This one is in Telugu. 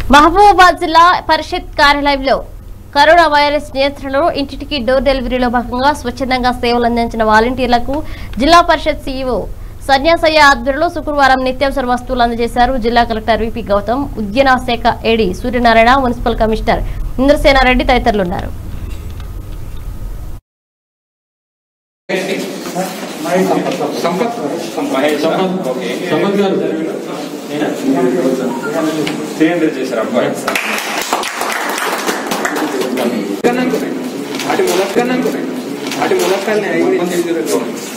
మహబూబాబాద్ జిల్లా పరిషత్ కార్యాలయంలో కరోనా వైరస్ నియంత్రణలో ఇంటింటికి డోర్ డెలివరీలో భాగంగా స్వచ్ఛందంగా సేవలు అందించిన వాలంటీర్లకు జిల్లా పరిషత్ సీఈఓ సన్యాసయ్య ఆధ్వర్యంలో శుక్రవారం నిత్యావసర వస్తువులు అందజేశారు జిల్లా కలెక్టర్ విపి గౌతమ్ ఉద్యాన శాఖ AD Suryanarayana municipal commissioner Indrasena Reddy తదితరులు ఉన్నారు సంపత్ మహేష్ ఓకే సంపత్ గారు త్రీ చేశారు అబ్బాయి అటు ములక్కన్నాను అటు ములక్కల్ని ఐదు